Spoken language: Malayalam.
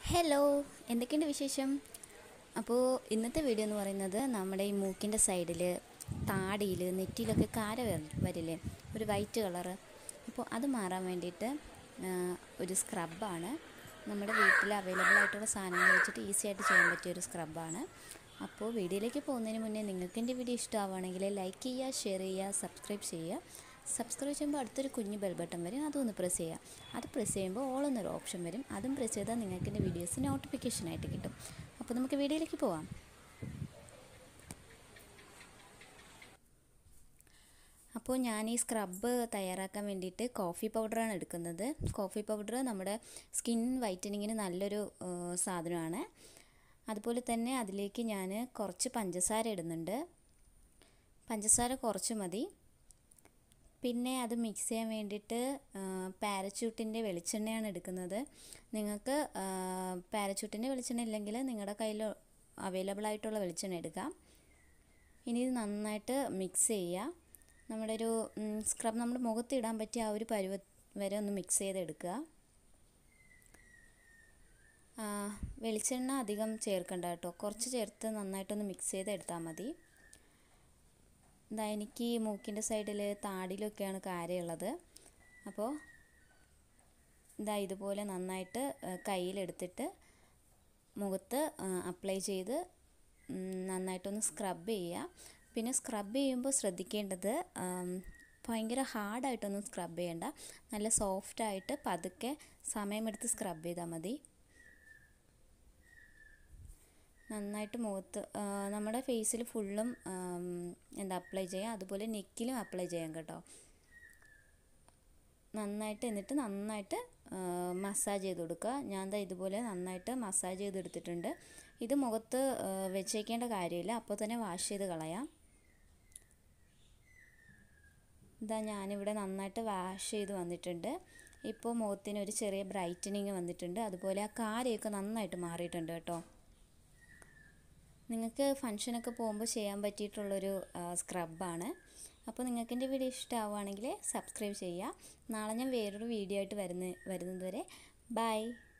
ഹലോ എന്തൊക്കെയുണ്ട് വിശേഷം അപ്പോൾ ഇന്നത്തെ വീഡിയോ എന്ന് പറയുന്നത് നമ്മുടെ ഈ മൂക്കിൻ്റെ സൈഡിൽ താടിയിൽ നെറ്റിയിലൊക്കെ കാര വര- വരില്ലേ ഒരു വൈറ്റ് കളറ് അപ്പോൾ അത് മാറാൻ വേണ്ടിയിട്ട് ആ, ഒരു സ്ക്രബാണ് നമ്മുടെ വീട്ടിൽ അവൈലബിൾ ആയിട്ടുള്ള സാധനങ്ങൾ വെച്ചിട്ട് ഈസി ആയിട്ട് ചെയ്യാൻ പറ്റിയ ഒരു സ്ക്രബാണ് അപ്പോൾ വീഡിയോയിലേക്ക് പോകുന്നതിന് മുന്നേ നിങ്ങൾക്ക് എൻ്റെ വീഡിയോ ഇഷ്ടമാവുകയാണെങ്കിൽ ലൈക്ക് ചെയ്യുക ഷെയർ ചെയ്യുക സബ്സ്ക്രൈബ് ചെയ്യുക സബ്സ്ക്രൈബ് ചെയ്യുമ്പോൾ അടുത്തൊരു കുഞ്ഞ് ബെൽ ബട്ടൺ വരും അതൊന്ന് പ്രസ് ചെയ്യുക അത് പ്രസ് ചെയ്യുമ്പോൾ ഓൾ എന്നൊരു ഓപ്ഷൻ വരും അതും പ്രസ് ചെയ്താൽ നിങ്ങൾക്ക് എൻ്റെ വീഡിയോസ് നോട്ടിഫിക്കേഷനായിട്ട് കിട്ടും അപ്പോൾ നമുക്ക് വീഡിയോയിലേക്ക് പോവാം അപ്പോൾ ഞാൻ ഈ സ്ക്രബ് തയ്യാറാക്കാൻ വേണ്ടിയിട്ട് കോഫി പൗഡറാണ് എടുക്കുന്നത് കോഫി പൗഡർ നമ്മുടെ സ്കിൻ വൈറ്റനിങ്ങിന് നല്ലൊരു ആ, സാധനമാണ് അതുപോലെ തന്നെ അതിലേക്ക് ഞാൻ കുറച്ച് പഞ്ചസാര ഇടുന്നുണ്ട് പഞ്ചസാര കുറച്ച് മതി പിന്നെ അത് മിക്സ് ചെയ്യാൻ വേണ്ടിയിട്ട് പാരച്യൂട്ടിൻ്റെ വെളിച്ചെണ്ണയാണ് എടുക്കുന്നത് നിങ്ങൾക്ക് പാരച്യൂട്ടിൻ്റെ വെളിച്ചെണ്ണ ഇല്ലെങ്കിൽ നിങ്ങളുടെ കയ്യിൽ അവൈലബിൾ ആയിട്ടുള്ള വെളിച്ചെണ്ണ എടുക്കാം ഇനി ഇത് നന്നായിട്ട് മിക്സ് ചെയ്യുക നമ്മുടെ ഒരു സ്ക്രബ് നമ്മുടെ മുഖത്ത് ഇടാൻ പറ്റിയ ആ ഒരു പരുവ വരെ ഒന്ന് മിക്സ് ചെയ്തെടുക്കുക ആ, വെളിച്ചെണ്ണ അധികം ചേർക്കണ്ട കേട്ടോ കുറച്ച് ചേർത്ത് നന്നായിട്ടൊന്ന് മിക്സ് ചെയ്തെടുത്താൽ മതി ഇതാ എനിക്ക് മൂക്കിൻ്റെ സൈഡിൽ താടിയിലൊക്കെയാണ് കാരയുള്ളത് അപ്പോൾ ഇതാ ഇതുപോലെ നന്നായിട്ട് ആ, കയ്യിലെടുത്തിട്ട് മുഖത്ത് അപ്ലൈ ചെയ്ത് ഉം, നന്നായിട്ടൊന്ന് സ്ക്രബ് ചെയ്യുക പിന്നെ സ്ക്രബ് ചെയ്യുമ്പോൾ ശ്രദ്ധിക്കേണ്ടത് ആം, ഭയങ്കര ഹാർഡായിട്ടൊന്നും സ്ക്രബ് ചെയ്യണ്ട നല്ല സോഫ്റ്റായിട്ട് പതുക്കെ സമയമെടുത്ത് സ്ക്രബ് ചെയ്താൽ മതി നന്നായിട്ട് മുഖത്ത് ആ, നമ്മുടെ ഫേസിൽ ഫുള്ളും ആം, എന്താ അപ്ലൈ ചെയ്യാം അതുപോലെ നെക്കിലും അപ്ലൈ ചെയ്യാം കേട്ടോ നന്നായിട്ട് എന്നിട്ട് നന്നായിട്ട് മസാജ് ചെയ്ത് കൊടുക്കുക ഞാൻ ദാ ഇതുപോലെ നന്നായിട്ട് മസാജ് ചെയ്തെടുത്തിട്ടുണ്ട് ഇത് മുഖത്ത് ആ, വെച്ചേക്കേണ്ട കാര്യമില്ല അപ്പോൾ തന്നെ വാഷ് ചെയ്ത് കളയാം ഇതാ ഞാനിവിടെ നന്നായിട്ട് വാഷ് ചെയ്ത് വന്നിട്ടുണ്ട് ഇപ്പോൾ മുഖത്തിന് ഒരു ചെറിയ ബ്രൈറ്റനിങ് വന്നിട്ടുണ്ട് അതുപോലെ ആ കാരയൊക്കെ നന്നായിട്ട് മാറിയിട്ടുണ്ട് കേട്ടോ നിങ്ങൾക്ക് ഫങ്ഷനൊക്കെ പോകുമ്പോൾ ചെയ്യാൻ പറ്റിയിട്ടുള്ളൊരു സ്ക്രബാണ് അപ്പോൾ നിങ്ങൾക്ക് എൻ്റെ വീഡിയോ ഇഷ്ടമാവുകയാണെങ്കിൽ സബ്സ്ക്രൈബ് ചെയ്യുക നാളെ ഞാൻ വേറൊരു വീഡിയോ ആയിട്ട് വരുന്ന വരുന്നത് വരെ ബൈ